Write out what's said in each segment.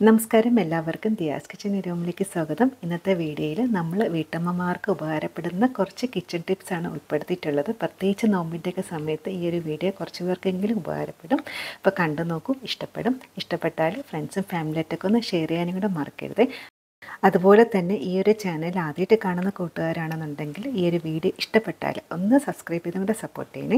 നമസ്കാരം എല്ലാവർക്കും ദിയാസ് കിച്ചൻ റൂമിലേക്ക് സ്വാഗതം ഇന്നത്തെ വീഡിയോയിൽ നമ്മൾ വീട്ടമ്മമാർക്ക് ഉപകാരപ്പെടുന്ന കുറച്ച് കിച്ചൺ ടിപ്സാണ് ഉൾപ്പെടുത്തിയിട്ടുള്ളത് പ്രത്യേകിച്ച് നോമ്പിൻ്റെയൊക്കെ സമയത്ത് ഈ ഒരു വീഡിയോ കുറച്ച് പേർക്കെങ്കിലും ഉപകാരപ്പെടും അപ്പോൾ കണ്ടു നോക്കൂ ഇഷ്ടപ്പെടും ഇഷ്ടപ്പെട്ടാൽ ഫ്രണ്ട്സും ഫാമിലിയായിട്ടൊക്കെ ഒന്ന് ഷെയർ ചെയ്യാനും കൂടെ മറക്കരുത് അതുപോലെ തന്നെ ഈ ഒരു ചാനൽ ആദ്യമായിട്ട് കാണുന്ന കൂട്ടുകാരാണെന്നുണ്ടെങ്കിൽ ഈ ഒരു വീഡിയോ ഇഷ്ടപ്പെട്ടാൽ ഒന്ന് സബ്സ്ക്രൈബ് ചെയ്തും കൂടെ സപ്പോർട്ട് ചെയ്യണേ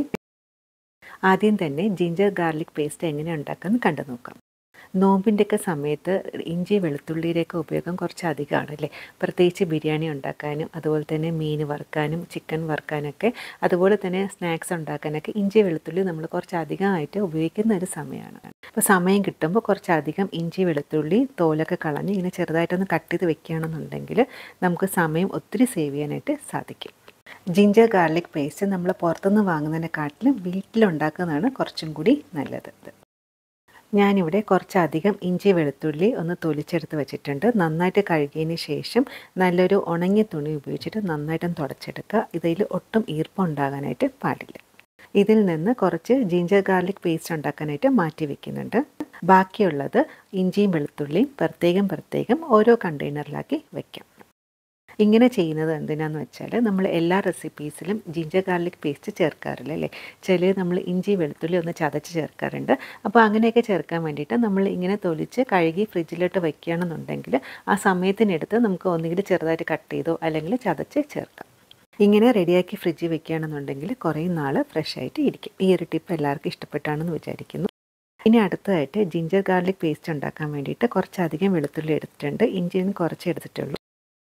ആദ്യം തന്നെ ജിഞ്ചർ ഗാർലിക് പേസ്റ്റ് എങ്ങനെ ഉണ്ടാക്കുമെന്ന് കണ്ടു നോക്കാം നോമ്പിൻ്റെയൊക്കെ സമയത്ത് ഇഞ്ചി വെളുത്തുള്ളിയുടെയൊക്കെ ഉപയോഗം കുറച്ച് അധികമാണ് അല്ലേ പ്രത്യേകിച്ച് ബിരിയാണി ഉണ്ടാക്കാനും അതുപോലെ തന്നെ മീൻ വറുക്കാനും ചിക്കൻ വറുക്കാനൊക്കെ അതുപോലെ തന്നെ സ്നാക്സ് ഉണ്ടാക്കാനൊക്കെ ഇഞ്ചി വെളുത്തുള്ളി നമ്മൾ കുറച്ച് അധികമായിട്ട് ഉപയോഗിക്കുന്ന ഒരു സമയമാണ് അപ്പോൾ സമയം കിട്ടുമ്പോൾ കുറച്ചധികം ഇഞ്ചി വെളുത്തുള്ളി തോലൊക്കെ കളഞ്ഞ് ഇങ്ങനെ ചെറുതായിട്ടൊന്ന് കട്ട് ചെയ്ത് വെക്കുകയാണെന്നുണ്ടെങ്കിൽ നമുക്ക് സമയം ഒത്തിരി സേവ് ചെയ്യാനായിട്ട് സാധിക്കും ജിഞ്ചർ ഗാർലിക് പേസ്റ്റ് നമ്മൾ പുറത്തുനിന്ന് വാങ്ങുന്നതിനെക്കാട്ടിലും വീട്ടിലുണ്ടാക്കുന്നതാണ് കുറച്ചും കൂടി നല്ലത് ഞാനിവിടെ കുറച്ചധികം ഇഞ്ചി വെളുത്തുള്ളി ഒന്ന് തൊലിച്ചെടുത്ത് വെച്ചിട്ടുണ്ട് നന്നായിട്ട് കഴുകിയതിന് ശേഷം നല്ലൊരു ഉണങ്ങിയ തുണി ഉപയോഗിച്ചിട്ട് നന്നായിട്ടൊന്ന് തുടച്ചെടുക്കുക ഇതിൽ ഒട്ടും ഈർപ്പം ഉണ്ടാകാനായിട്ട് പാടില്ല ഇതിൽ നിന്ന് കുറച്ച് ജിഞ്ചർ ഗാർലിക് പേസ്റ്റ് ഉണ്ടാക്കാനായിട്ട് മാറ്റി വെക്കുന്നുണ്ട് ബാക്കിയുള്ളത് ഇഞ്ചിയും വെളുത്തുള്ളിയും പ്രത്യേകം പ്രത്യേകം ഓരോ കണ്ടെയ്നറിലാക്കി വയ്ക്കാം ഇങ്ങനെ ചെയ്യുന്നത് എന്തിനാന്ന് വെച്ചാൽ നമ്മൾ എല്ലാ റെസിപ്പീസിലും ജിഞ്ചർ ഗാർലിക് പേസ്റ്റ് ചേർക്കാറില്ല അല്ലേ ചില നമ്മൾ ഇഞ്ചി വെളുത്തുള്ളി ഒന്ന് ചതച്ച് ചേർക്കാറുണ്ട് അപ്പോൾ അങ്ങനെയൊക്കെ ചേർക്കാൻ വേണ്ടിയിട്ട് നമ്മൾ ഇങ്ങനെ തൊലിച്ച് കഴുകി ഫ്രിഡ്ജിലോട്ട് വയ്ക്കുകയാണെന്നുണ്ടെങ്കിൽ ആ സമയത്തിനെടുത്ത് നമുക്ക് ഒന്നുകിൽ ചെറുതായിട്ട് കട്ട് ചെയ്തോ അല്ലെങ്കിൽ ചതച്ച് ചേർക്കാം ഇങ്ങനെ റെഡിയാക്കി ഫ്രിഡ്ജിൽ വെക്കുകയാണെന്നുണ്ടെങ്കിൽ കുറേ നാൾ ഫ്രഷ് ആയിട്ട് ഇരിക്കും ഈ ഒരു ടിപ്പ് എല്ലാവർക്കും ഇഷ്ടപ്പെട്ടാണെന്ന് വിചാരിക്കുന്നു ഇനി അടുത്തതായിട്ട് ജിഞ്ചർ ഗാർലിക് പേസ്റ്റ് ഉണ്ടാക്കാൻ വേണ്ടിയിട്ട് കുറച്ചധികം വെളുത്തുള്ളി എടുത്തിട്ടുണ്ട് ഇഞ്ചിയും കുറച്ച് എടുത്തിട്ടുള്ളൂ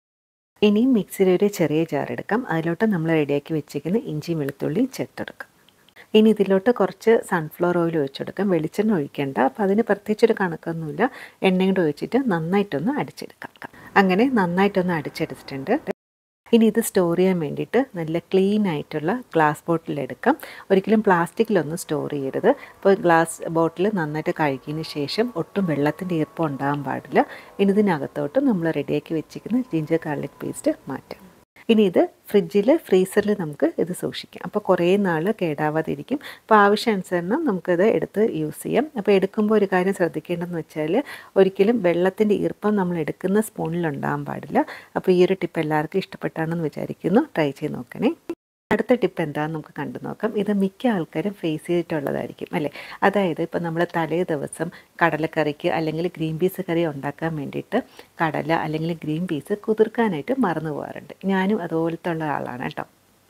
ഇനി മിക്സിയിൽ ഒരു ചെറിയ ജാർ എടുക്കാം അതിലോട്ട് നമ്മൾ റെഡിയാക്കി വെച്ചിരിക്കുന്ന ഇഞ്ചി വെളുത്തുള്ളി ചേർത്തെടുക്കാം ഇനി ഇതിലോട്ട് കുറച്ച് സൺഫ്ലവർ ഓയിൽ ഒഴിച്ചെടുക്കാം വെളിച്ചെണ്ണ ഒഴിക്കേണ്ട അപ്പോൾ അതിന് പ്രത്യേകിച്ചൊരു കണക്കൊന്നുമില്ല എണ്ണയും കൂടെ ഒഴിച്ചിട്ട് നന്നായിട്ടൊന്ന് അടിച്ചെടുക്കാം അങ്ങനെ നന്നായിട്ടൊന്ന് അടിച്ചെടുത്തിട്ടുണ്ട് ഇനി ഇത് സ്റ്റോർ ചെയ്യാൻ വേണ്ടിയിട്ട് നല്ല ക്ലീൻ ആയിട്ടുള്ള ഗ്ലാസ് ബോട്ടിൽ എടുക്കാം ഒരിക്കലും പ്ലാസ്റ്റിക്കിലൊന്നും സ്റ്റോർ ചെയ്യരുത് അപ്പോൾ ഗ്ലാസ് ബോട്ടിൽ നന്നായിട്ട് കഴുകിയതിന് ശേഷം ഒട്ടും വെള്ളത്തിൻ്റെ ഈർപ്പം ഉണ്ടാകാൻ പാടില്ല ഇനി ഇതിനകത്തോട്ട് നമ്മൾ റെഡിയാക്കി വെച്ചിരിക്കുന്ന ജിഞ്ചർ ഗാർലിക് പേസ്റ്റ് മാറ്റാം ഇനി ഇത് ഫ്രിഡ്ജിൽ ഫ്രീസറിൽ നമുക്ക് ഇത് സൂക്ഷിക്കാം അപ്പോൾ കുറേ നാൾ കേടാവാതിരിക്കും അപ്പോൾ ആവശ്യാനുസരണം നമുക്കിത് എടുത്ത് യൂസ് ചെയ്യാം അപ്പോൾ എടുക്കുമ്പോൾ ഒരു കാര്യം ശ്രദ്ധിക്കേണ്ടതെന്ന് വെച്ചാൽ ഒരിക്കലും വെള്ളത്തിൻ്റെ ഈർപ്പം നമ്മൾ എടുക്കുന്ന സ്പൂണിൽ ഉണ്ടാകാൻ പാടില്ല അപ്പോൾ ഈ ഒരു ടിപ്പ് എല്ലാവർക്കും ഇഷ്ടപ്പെട്ടാണെന്ന് വിചാരിക്കുന്നു ട്രൈ ചെയ്ത് നോക്കണേ അടുത്ത ടിപ്പ് എന്താണെന്ന് നമുക്ക് കണ്ടു നോക്കാം ഇത് മിക്ക ആൾക്കാരും ഫേസ് ചെയ്തിട്ടുള്ളതായിരിക്കും അല്ലേ അതായത് ഇപ്പോൾ നമ്മൾ തലേ ദിവസം കടലക്കറിക്ക് അല്ലെങ്കിൽ ഗ്രീൻ പീസ് കറി ഉണ്ടാക്കാൻ വേണ്ടിയിട്ട് കടല അല്ലെങ്കിൽ ഗ്രീൻ പീസ് കുതിർക്കാനായിട്ട് മറന്നു പോകാറുണ്ട് ഞാനും അതുപോലത്തെ ഉള്ള ആളാണ് കേട്ടോ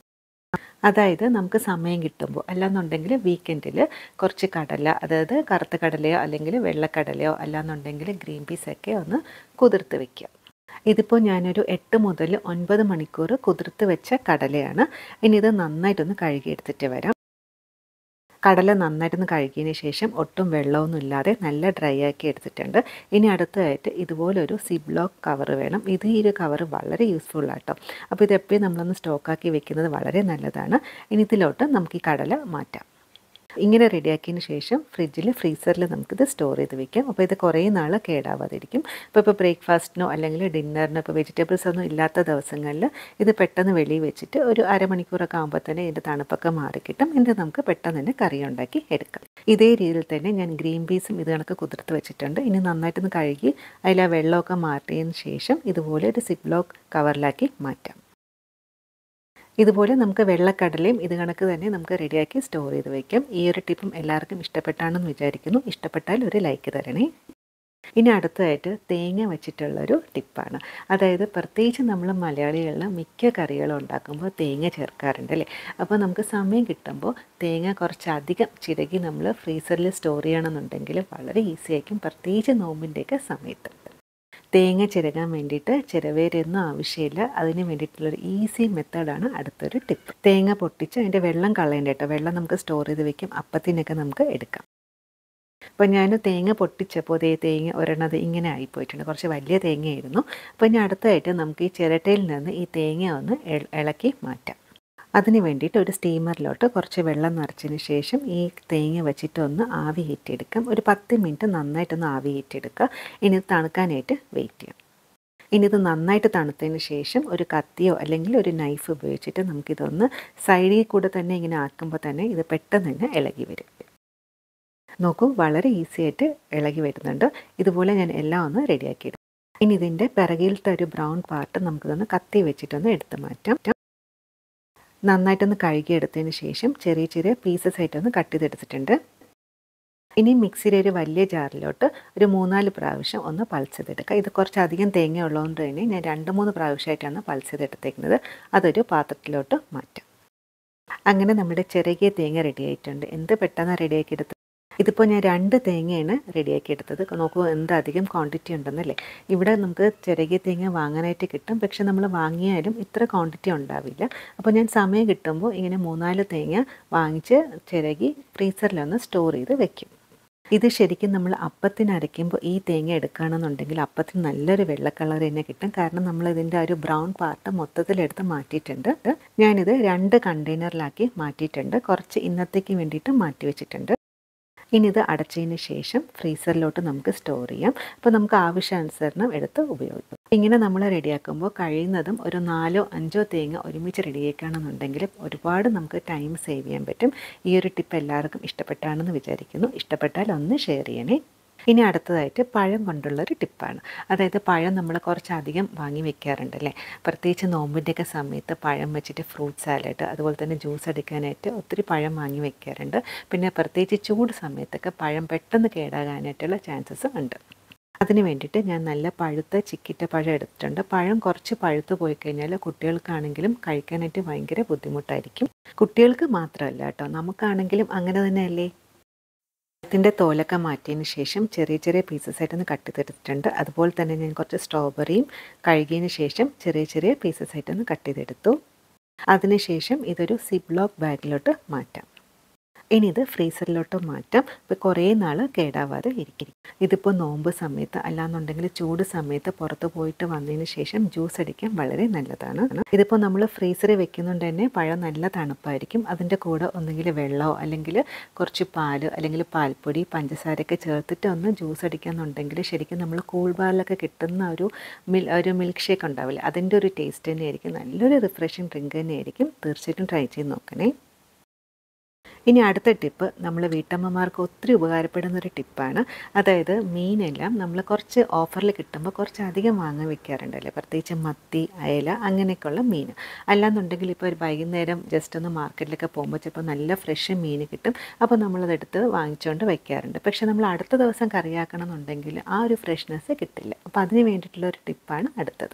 അതായത് നമുക്ക് സമയം കിട്ടുമ്പോൾ അല്ലാന്നുണ്ടെങ്കിൽ വീക്കെൻഡിൽ കുറച്ച് കടല അതായത് കറുത്ത കടലയോ അല്ലെങ്കിൽ വെള്ളക്കടലയോ അല്ലാന്നുണ്ടെങ്കിൽ ഗ്രീൻ പീസൊക്കെ ഒന്ന് കുതിർത്ത് വെക്കുക ഇതിപ്പോൾ ഞാനൊരു എട്ട് മുതൽ ഒൻപത് മണിക്കൂർ കുതിർത്ത് വെച്ച കടലയാണ് ഇനി ഇത് നന്നായിട്ടൊന്ന് കഴുകിയെടുത്തിട്ട് വരാം കടല നന്നായിട്ടൊന്ന് കഴുകിയതിന് ശേഷം ഒട്ടും വെള്ളമൊന്നും ഇല്ലാതെ നല്ല ഡ്രൈ ആക്കി എടുത്തിട്ടുണ്ട് ഇനി അടുത്തതായിട്ട് ഇതുപോലൊരു സിബ്ലോക്ക് കവർ വേണം ഇത് ഈ ഒരു കവർ വളരെ യൂസ്ഫുൾ ആട്ടോ അപ്പോൾ ഇത് എപ്പോഴും നമ്മളൊന്ന് സ്റ്റോക്കാക്കി വെക്കുന്നത് വളരെ നല്ലതാണ് ഇനി ഇതിലോട്ട് നമുക്ക് ഈ കടല മാറ്റാം ഇങ്ങനെ റെഡിയാക്കിയതിന് ശേഷം ഫ്രിഡ്ജിൽ ഫ്രീസറിൽ നമുക്കിത് സ്റ്റോർ ചെയ്ത് വെക്കാം അപ്പോൾ ഇത് കുറേ നാൾ കേടാവാതിരിക്കും ഇപ്പോൾ ഇപ്പോൾ ബ്രേക്ക്ഫാസ്റ്റിനോ അല്ലെങ്കിൽ ഡിന്നറിനോ ഇപ്പോൾ വെജിറ്റബിൾസ് ഒന്നും ഇല്ലാത്ത ദിവസങ്ങളിൽ ഇത് പെട്ടെന്ന് വെളിയിൽ വെച്ചിട്ട് ഒരു അരമണിക്കൂറൊക്കെ ആകുമ്പോൾ തന്നെ ഇതിൻ്റെ തണുപ്പൊക്കെ മാറിക്കിട്ടും എന്നിട്ട് നമുക്ക് പെട്ടെന്ന് തന്നെ കറി ഉണ്ടാക്കി എടുക്കാം ഇതേ രീതിയിൽ തന്നെ ഞാൻ ഗ്രീൻ പീസും ഇത് കണക്ക് കുതിർത്ത് വെച്ചിട്ടുണ്ട് ഇനി നന്നായിട്ടൊന്ന് കഴുകി അതിൽ ആ വെള്ളമൊക്കെ മാറ്റിയതിന് ശേഷം ഇതുപോലെ ഒരു സിപ്ലോക്ക് കവറിലാക്കി മാറ്റാം ഇതുപോലെ നമുക്ക് വെള്ളക്കടലയും ഇത് കണക്ക് തന്നെ നമുക്ക് റെഡിയാക്കി സ്റ്റോർ ചെയ്ത് വയ്ക്കാം ഈ ഒരു ടിപ്പും എല്ലാവർക്കും ഇഷ്ടപ്പെട്ടാണെന്ന് വിചാരിക്കുന്നു ഇഷ്ടപ്പെട്ടാൽ ഒരു ലൈക്ക് തരണേ ഇനി അടുത്തതായിട്ട് തേങ്ങ വെച്ചിട്ടുള്ളൊരു ടിപ്പാണ് അതായത് പ്രത്യേകിച്ച് നമ്മൾ മലയാളികളിൽ മിക്ക കറികളും ഉണ്ടാക്കുമ്പോൾ തേങ്ങ ചേർക്കാറുണ്ട് അല്ലേ അപ്പോൾ നമുക്ക് സമയം കിട്ടുമ്പോൾ തേങ്ങ കുറച്ചധികം ചിരകി നമ്മൾ ഫ്രീസറിൽ സ്റ്റോർ ചെയ്യണമെന്നുണ്ടെങ്കിൽ വളരെ ഈസി ആയിരിക്കും പ്രത്യേകിച്ച് നോമ്പിൻ്റെയൊക്കെ സമയത്ത് തേങ്ങ ചിരകാൻ വേണ്ടിയിട്ട് ചിരവേരൊന്നും ആവശ്യമില്ല അതിന് വേണ്ടിയിട്ടുള്ളൊരു ഈസി മെത്തേഡാണ് അടുത്തൊരു ടിപ്പ് തേങ്ങ പൊട്ടിച്ച് അതിൻ്റെ വെള്ളം കളയേണ്ട കേട്ടോ വെള്ളം നമുക്ക് സ്റ്റോർ ചെയ്ത് വെക്കും അപ്പത്തിനൊക്കെ നമുക്ക് എടുക്കാം അപ്പോൾ ഞാൻ തേങ്ങ പൊട്ടിച്ചപ്പോൾ അതേ തേങ്ങ ഒരെണ്ണത് ഇങ്ങനെ ആയിപ്പോയിട്ടുണ്ട് കുറച്ച് വലിയ തേങ്ങയായിരുന്നു അപ്പോൾ ഇനി അടുത്തായിട്ട് നമുക്ക് ഈ ചിരട്ടയിൽ നിന്ന് ഈ തേങ്ങ ഒന്ന് ഇളക്കി മാറ്റാം അതിന് വേണ്ടിയിട്ട് ഒരു സ്റ്റീമറിലോട്ട് കുറച്ച് വെള്ളം നിറച്ചതിന് ശേഷം ഈ തേങ്ങ വെച്ചിട്ട് ഒന്ന് ആവി ഹീറ്റെടുക്കാം ഒരു പത്ത് മിനിറ്റ് നന്നായിട്ടൊന്ന് ആവി ഹീറ്റെടുക്കുക ഇനി തണുക്കാനായിട്ട് വെയിറ്റ് ചെയ്യാം ഇനി ഇത് നന്നായിട്ട് തണുത്തതിന് ശേഷം ഒരു കത്തിയോ അല്ലെങ്കിൽ ഒരു നൈഫ് ഉപയോഗിച്ചിട്ട് നമുക്കിതൊന്ന് സൈഡിൽ കൂടെ തന്നെ ഇങ്ങനെ ആക്കുമ്പോൾ തന്നെ ഇത് പെട്ടെന്ന് തന്നെ ഇളകി വരും നോക്കൂ വളരെ ഈസി ആയിട്ട് ഇളകി വരുന്നുണ്ട് ഇതുപോലെ ഞാൻ എല്ലാം ഒന്ന് റെഡിയാക്കി എടുക്കും ഇനി ഇതിൻ്റെ പിറകിലത്തെ ഒരു ബ്രൗൺ പാർട്ട് നമുക്കിതൊന്ന് കത്തി വെച്ചിട്ടൊന്ന് എടുത്ത് മാറ്റാം നന്നായിട്ടൊന്ന് കഴുകിയെടുത്തതിന് ശേഷം ചെറിയ ചെറിയ പീസസ് ആയിട്ടൊന്ന് കട്ട് ചെയ്തെടുത്തിട്ടുണ്ട് ഇനി മിക്സിയുടെ ഒരു വലിയ ജാറിലോട്ട് ഒരു മൂന്നാല് പ്രാവശ്യം ഒന്ന് പൾസ് ചെയ്തെടുക്കുക ഇത് കുറച്ചധികം തേങ്ങ ഉള്ളതുകൊണ്ട് തന്നെ ഞാൻ രണ്ട് മൂന്ന് പ്രാവശ്യമായിട്ടാണ് പൾസ് ചെയ്തെടുത്തേക്കുന്നത് അതൊരു പാത്രത്തിലോട്ട് മാറ്റാം അങ്ങനെ നമ്മുടെ ചെറിയ തേങ്ങ റെഡി ആയിട്ടുണ്ട് എന്ത് പെട്ടെന്ന് റെഡിയാക്കി എടുത്തത് ഇതിപ്പോൾ ഞാൻ രണ്ട് തേങ്ങയാണ് റെഡിയാക്കി എടുത്തത് നോക്കൂ എന്ത് അധികം ക്വാണ്ടിറ്റി ഉണ്ടെന്നല്ലേ ഇവിടെ നമുക്ക് ചെറിയ തേങ്ങ വാങ്ങാനായിട്ട് കിട്ടും പക്ഷെ നമ്മൾ വാങ്ങിയാലും ഇത്ര ക്വാണ്ടിറ്റി ഉണ്ടാവില്ല അപ്പോൾ ഞാൻ സമയം കിട്ടുമ്പോൾ ഇങ്ങനെ മൂന്നാല് തേങ്ങ വാങ്ങിച്ച് ചിരകി ഫ്രീസറിലൊന്ന് സ്റ്റോർ ചെയ്ത് വെക്കും ഇത് ശരിക്കും നമ്മൾ അപ്പത്തിന് അരയ്ക്കുമ്പോൾ ഈ തേങ്ങ എടുക്കുകയാണെന്നുണ്ടെങ്കിൽ അപ്പത്തിന് നല്ലൊരു വെള്ള കളർ തന്നെ കിട്ടും കാരണം നമ്മൾ ഇതിൻ്റെ ഒരു ബ്രൗൺ പാർട്ട് മൊത്തത്തിലെടുത്ത് മാറ്റിയിട്ടുണ്ട് ഞാനിത് രണ്ട് കണ്ടെയ്നറിലാക്കി മാറ്റിയിട്ടുണ്ട് കുറച്ച് ഇന്നത്തേക്ക് വേണ്ടിയിട്ട് മാറ്റി വെച്ചിട്ടുണ്ട് ഇനി ഇത് അടച്ചതിന് ശേഷം ഫ്രീസറിലോട്ട് നമുക്ക് സ്റ്റോർ ചെയ്യാം അപ്പോൾ നമുക്ക് ആവശ്യാനുസരണം എടുത്ത് ഉപയോഗിക്കാം ഇങ്ങനെ നമ്മൾ റെഡിയാക്കുമ്പോൾ കഴിയുന്നതും ഒരു നാലോ അഞ്ചോ തേങ്ങ ഒരുമിച്ച് റെഡിയാക്കുകയാണെന്നുണ്ടെങ്കിൽ ഒരുപാട് നമുക്ക് ടൈം സേവ് ചെയ്യാൻ പറ്റും ഈ ഒരു ടിപ്പ് എല്ലാവർക്കും ഇഷ്ടപ്പെട്ടാണെന്ന് വിചാരിക്കുന്നു ഇഷ്ടപ്പെട്ടാൽ ഒന്ന് ഷെയർ ചെയ്യണേ ഇനി അടുത്തതായിട്ട് പഴം കൊണ്ടുള്ള ഒരു ടിപ്പാണ് അതായത് പഴം നമ്മൾ കുറച്ചധികം വാങ്ങി വെക്കാറുണ്ടല്ലേ പ്രത്യേകിച്ച് നോമ്പിൻ്റെയൊക്കെ സമയത്ത് പഴം വെച്ചിട്ട് ഫ്രൂട്ട് സാലഡ് അതുപോലെ തന്നെ ജ്യൂസ് അടിക്കാനായിട്ട് ഒത്തിരി പഴം വാങ്ങി വെക്കാറുണ്ട് പിന്നെ പ്രത്യേകിച്ച് ചൂട് സമയത്തൊക്കെ പഴം പെട്ടെന്ന് കേടാകാനായിട്ടുള്ള ചാൻസസ് ഉണ്ട് അതിന് വേണ്ടിയിട്ട് ഞാൻ നല്ല പഴുത്ത ചിക്കിറ്റ പഴം എടുത്തിട്ടുണ്ട് പഴം കുറച്ച് പഴുത്ത് പോയി കഴിഞ്ഞാൽ കുട്ടികൾക്കാണെങ്കിലും കഴിക്കാനായിട്ട് ഭയങ്കര ബുദ്ധിമുട്ടായിരിക്കും കുട്ടികൾക്ക് മാത്രമല്ല കേട്ടോ നമുക്കാണെങ്കിലും അങ്ങനെ തന്നെയല്ലേ പഴത്തിൻ്റെ തോലൊക്കെ മാറ്റിയതിന് ശേഷം ചെറിയ ചെറിയ പീസസ് ആയിട്ടൊന്ന് കട്ട് ചെയ്തെടുത്തിട്ടുണ്ട് അതുപോലെ തന്നെ ഞാൻ കുറച്ച് സ്ട്രോബെറിയും കഴുകിയതിന് ശേഷം ചെറിയ ചെറിയ പീസസ് ആയിട്ടൊന്ന് കട്ട് ചെയ്തെടുത്തു അതിനുശേഷം ഇതൊരു സിബ്ലോക്ക് ബാഗിലോട്ട് മാറ്റാം ഇനി ഇത് ഫ്രീസറിലോട്ട് മാറ്റാം ഇപ്പോൾ കുറേ നാൾ കേടാവാതെ ഇരിക്കും ഇതിപ്പോൾ നോമ്പ് സമയത്ത് അല്ലാന്നുണ്ടെങ്കിൽ ചൂട് സമയത്ത് പുറത്ത് പോയിട്ട് വന്നതിന് ശേഷം ജ്യൂസ് അടിക്കാൻ വളരെ നല്ലതാണ് ഇതിപ്പോൾ നമ്മൾ ഫ്രീസറിൽ വെക്കുന്നുണ്ട് തന്നെ പഴം നല്ല തണുപ്പായിരിക്കും അതിൻ്റെ കൂടെ ഒന്നുകിൽ വെള്ളമോ അല്ലെങ്കിൽ കുറച്ച് പാൽ അല്ലെങ്കിൽ പാൽപ്പൊടി പഞ്ചസാരയൊക്കെ ചേർത്തിട്ട് ഒന്ന് ജ്യൂസ് അടിക്കാന്നുണ്ടെങ്കിൽ ശരിക്കും നമ്മൾ കൂൾ ബാറിലൊക്കെ കിട്ടുന്ന ഒരു മിൽ ഒരു മിൽക്ക് ഷേക്ക് ഉണ്ടാവില്ല അതിൻ്റെ ഒരു ടേസ്റ്റ് തന്നെയായിരിക്കും നല്ലൊരു റിഫ്രഷിങ് ഡ്രിങ്ക് തന്നെയായിരിക്കും തീർച്ചയായിട്ടും ട്രൈ ചെയ്ത് നോക്കണേ ഇനി അടുത്ത ടിപ്പ് നമ്മൾ വീട്ടമ്മമാർക്ക് ഒത്തിരി ഉപകാരപ്പെടുന്ന ഒരു ടിപ്പാണ് അതായത് മീനെല്ലാം നമ്മൾ കുറച്ച് ഓഫറിൽ കിട്ടുമ്പോൾ കുറച്ച് അധികം വാങ്ങാൻ വെക്കാറുണ്ടല്ലേ പ്രത്യേകിച്ച് മത്തി അയല അങ്ങനെയൊക്കെയുള്ള മീൻ അല്ലാന്നുണ്ടെങ്കിൽ ഇപ്പോൾ ഒരു വൈകുന്നേരം ജസ്റ്റ് ഒന്ന് മാർക്കറ്റിലൊക്കെ പോകുമ്പോൾ ചിലപ്പോൾ നല്ല ഫ്രഷ് മീൻ കിട്ടും അപ്പോൾ നമ്മളതെടുത്ത് വാങ്ങിച്ചുകൊണ്ട് വയ്ക്കാറുണ്ട് പക്ഷേ നമ്മൾ അടുത്ത ദിവസം കറിയാക്കണം എന്നുണ്ടെങ്കിൽ ആ ഒരു ഫ്രഷ്നെസ് കിട്ടില്ല അപ്പോൾ അതിന് വേണ്ടിയിട്ടുള്ള ഒരു ടിപ്പാണ് അടുത്തത്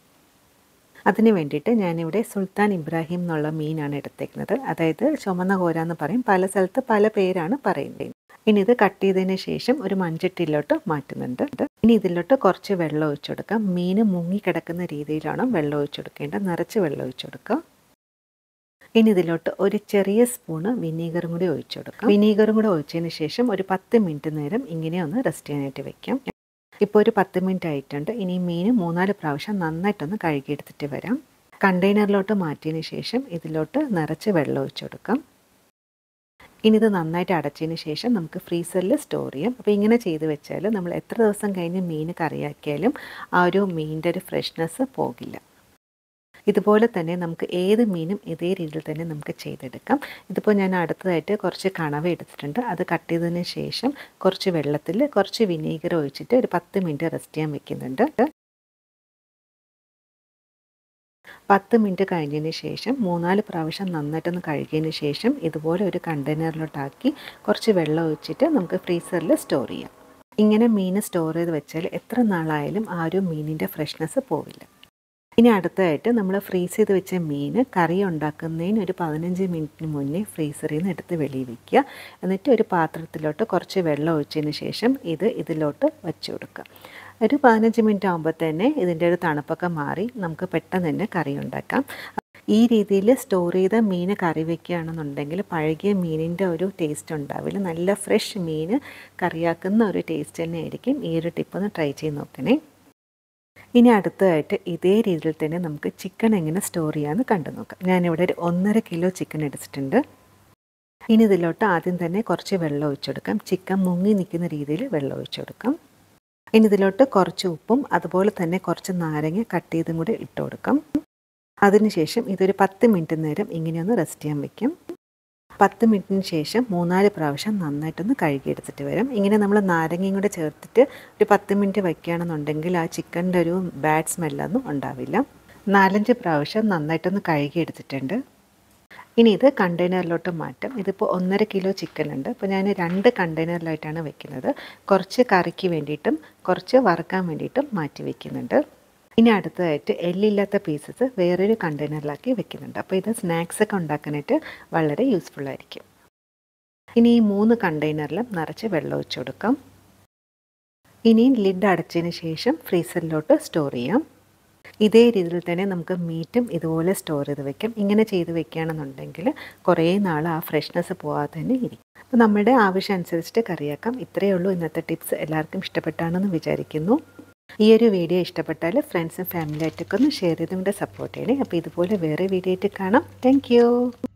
അതിന് വേണ്ടിയിട്ട് ഞാനിവിടെ സുൽത്താൻ ഇബ്രാഹിം എന്നുള്ള മീനാണ് എടുത്തേക്കുന്നത് അതായത് ചുമന്ന കോര എന്ന് പറയും പല സ്ഥലത്ത് പല പേരാണ് പറയുന്നത് ഇനി ഇത് കട്ട് ചെയ്തതിന് ശേഷം ഒരു മൺചട്ടിയിലോട്ട് മാറ്റുന്നുണ്ട് ഇനി ഇതിലോട്ട് കുറച്ച് വെള്ളം ഒഴിച്ചു കൊടുക്കാം മീൻ മുങ്ങിക്കിടക്കുന്ന രീതിയിലാണ് വെള്ളം ഒഴിച്ചു കൊടുക്കേണ്ടത് നിറച്ച് വെള്ളം ഒഴിച്ചു കൊടുക്കുക ഇനി ഇതിലോട്ട് ഒരു ചെറിയ സ്പൂണ് വിനീഗറും കൂടി ഒഴിച്ചു കൊടുക്കാം വിനീഗറും കൂടി ഒഴിച്ചതിന് ശേഷം ഒരു പത്ത് മിനിറ്റ് നേരം ഇങ്ങനെ ഒന്ന് റെസ്റ്റ് ചെയ്യാനായിട്ട് വെക്കാം ഇപ്പോൾ ഒരു പത്ത് മിനിറ്റ് ആയിട്ടുണ്ട് ഇനി മീൻ മൂന്നാല് പ്രാവശ്യം നന്നായിട്ടൊന്ന് കഴുകിയെടുത്തിട്ട് വരാം കണ്ടെയ്നറിലോട്ട് മാറ്റിയതിന് ശേഷം ഇതിലോട്ട് നിറച്ച് വെള്ളം ഒഴിച്ചു കൊടുക്കാം ഇനി ഇത് നന്നായിട്ട് അടച്ചതിന് ശേഷം നമുക്ക് ഫ്രീസറിൽ സ്റ്റോർ ചെയ്യാം അപ്പോൾ ഇങ്ങനെ ചെയ്ത് വെച്ചാൽ നമ്മൾ എത്ര ദിവസം കഴിഞ്ഞ് മീൻ കറിയാക്കിയാലും ആ ഒരു മീനിൻ്റെ ഒരു ഫ്രഷ്നെസ് പോകില്ല ഇതുപോലെ തന്നെ നമുക്ക് ഏത് മീനും ഇതേ രീതിയിൽ തന്നെ നമുക്ക് ചെയ്തെടുക്കാം ഇതിപ്പോൾ ഞാൻ അടുത്തതായിട്ട് കുറച്ച് കണവ എടുത്തിട്ടുണ്ട് അത് കട്ട് ചെയ്തതിന് ശേഷം കുറച്ച് വെള്ളത്തിൽ കുറച്ച് വിനീഗർ ഒഴിച്ചിട്ട് ഒരു പത്ത് മിനിറ്റ് റെസ്റ്റ് ചെയ്യാൻ വെക്കുന്നുണ്ട് പത്ത് മിനിറ്റ് കഴിഞ്ഞതിന് ശേഷം മൂന്നാല് പ്രാവശ്യം നന്നായിട്ടൊന്ന് കഴുകിയതിന് ശേഷം ഇതുപോലെ ഒരു കണ്ടെയ്നറിലോട്ടാക്കി കുറച്ച് വെള്ളം ഒഴിച്ചിട്ട് നമുക്ക് ഫ്രീസറിൽ സ്റ്റോർ ചെയ്യാം ഇങ്ങനെ മീൻ സ്റ്റോർ ചെയ്ത് വെച്ചാൽ എത്ര നാളായാലും ആ ഒരു മീനിൻ്റെ ഫ്രഷ്നെസ് പോവില്ല ഇനി അടുത്തതായിട്ട് നമ്മൾ ഫ്രീസ് ചെയ്ത് വെച്ച മീൻ കറി ഉണ്ടാക്കുന്നതിന് ഒരു പതിനഞ്ച് മിനിറ്റിന് മുന്നേ ഫ്രീസറിൽ നിന്ന് എടുത്ത് വെളിയിൽ വയ്ക്കുക എന്നിട്ട് ഒരു പാത്രത്തിലോട്ട് കുറച്ച് വെള്ളം ഒഴിച്ചതിന് ശേഷം ഇത് ഇതിലോട്ട് വെച്ച് കൊടുക്കുക ഒരു പതിനഞ്ച് മിനിറ്റ് ആകുമ്പോൾ തന്നെ ഇതിൻ്റെ ഒരു തണുപ്പൊക്കെ മാറി നമുക്ക് പെട്ടെന്ന് തന്നെ കറി ഉണ്ടാക്കാം ഈ രീതിയിൽ സ്റ്റോർ ചെയ്ത മീൻ കറി വെക്കുകയാണെന്നുണ്ടെങ്കിൽ പഴകിയ മീനിൻ്റെ ഒരു ടേസ്റ്റ് ഉണ്ടാവില്ല നല്ല ഫ്രഷ് മീൻ കറിയാക്കുന്ന ഒരു ടേസ്റ്റ് തന്നെ ആയിരിക്കും ഈ ഒരു ടിപ്പ് ഒന്ന് ട്രൈ ചെയ്ത് നോക്കണേ ഇനി അടുത്തതായിട്ട് ഇതേ രീതിയിൽ തന്നെ നമുക്ക് ചിക്കൻ എങ്ങനെ സ്റ്റോർ ചെയ്യാമെന്ന് കണ്ടു നോക്കാം ഞാനിവിടെ ഒരു ഒന്നര കിലോ ചിക്കൻ എടുത്തിട്ടുണ്ട് ഇനി ഇതിലോട്ട് ആദ്യം തന്നെ കുറച്ച് വെള്ളം ഒഴിച്ചെടുക്കാം ചിക്കൻ മുങ്ങി നിൽക്കുന്ന രീതിയിൽ വെള്ളം ഒഴിച്ചെടുക്കാം ഇനി ഇതിലോട്ട് കുറച്ച് ഉപ്പും അതുപോലെ തന്നെ കുറച്ച് നാരങ്ങ കട്ട് ചെയ്തും കൂടി ഇട്ട് കൊടുക്കാം അതിനുശേഷം ഇതൊരു പത്ത് മിനിറ്റ് നേരം ഇങ്ങനെയൊന്ന് റെസ്റ്റ് ചെയ്യാൻ വെക്കും പത്ത് മിനിറ്റിന് ശേഷം മൂന്നാല് പ്രാവശ്യം നന്നായിട്ടൊന്ന് കഴുകിയെടുത്തിട്ട് വരും ഇങ്ങനെ നമ്മൾ നാരങ്ങയും കൂടെ ചേർത്തിട്ട് ഒരു പത്ത് മിനിറ്റ് വയ്ക്കുകയാണെന്നുണ്ടെങ്കിൽ ആ ചിക്കൻ്റെ ഒരു ബാഡ് സ്മെല്ലൊന്നും ഉണ്ടാവില്ല നാലഞ്ച് പ്രാവശ്യം നന്നായിട്ടൊന്ന് കഴുകിയെടുത്തിട്ടുണ്ട് ഇനി ഇത് കണ്ടെയ്നറിലോട്ട് മാറ്റാം ഇതിപ്പോൾ ഒന്നര കിലോ ചിക്കൻ ഉണ്ട് അപ്പോൾ ഞാൻ രണ്ട് കണ്ടെയ്നറിലായിട്ടാണ് വെക്കുന്നത് കുറച്ച് കറിക്ക് വേണ്ടിയിട്ടും കുറച്ച് വറുക്കാൻ വേണ്ടിയിട്ടും മാറ്റി വെക്കുന്നുണ്ട് ഇനി അടുത്തതായിട്ട് എല്ലില്ലാത്ത പീസസ് വേറൊരു കണ്ടെയ്നറിലാക്കി വെക്കുന്നുണ്ട് അപ്പോൾ ഇത് സ്നാക്സ് ഒക്കെ ഉണ്ടാക്കാനായിട്ട് വളരെ യൂസ്ഫുൾ ആയിരിക്കും ഇനി ഈ മൂന്ന് കണ്ടെയ്നറിലും നിറച്ച് വെള്ളം ഒഴിച്ചു കൊടുക്കാം ഇനി ലിഡ് അടച്ചതിന് ശേഷം ഫ്രീസറിലോട്ട് സ്റ്റോർ ചെയ്യാം ഇതേ രീതിയിൽ തന്നെ നമുക്ക് മീറ്റും ഇതുപോലെ സ്റ്റോർ ചെയ്ത് വെക്കാം ഇങ്ങനെ ചെയ്ത് വെക്കുകയാണെന്നുണ്ടെങ്കിൽ കുറേ നാൾ ആ ഫ്രഷ്നെസ് പോകാതെ തന്നെ ഇരിക്കും അപ്പോൾ നമ്മുടെ ആവശ്യം അനുസരിച്ചിട്ട് കറിയാക്കാം ഇത്രയേ ഉള്ളൂ ഇന്നത്തെ ടിപ്സ് എല്ലാവർക്കും ഇഷ്ടപ്പെട്ടാണെന്ന് വിചാരിക്കുന്നു ഈ ഒരു വീഡിയോ ഇഷ്ടപ്പെട്ടാൽ ഫ്രണ്ട്സും ഫാമിലിയായിട്ടൊക്കെ ഒന്ന് ഷെയർ ചെയ്തുകൊണ്ട് സപ്പോർട്ട് ചെയ്യണേ അപ്പോൾ ഇതുപോലെ വേറെ വീഡിയോ ആയിട്ട് കാണാം താങ്ക്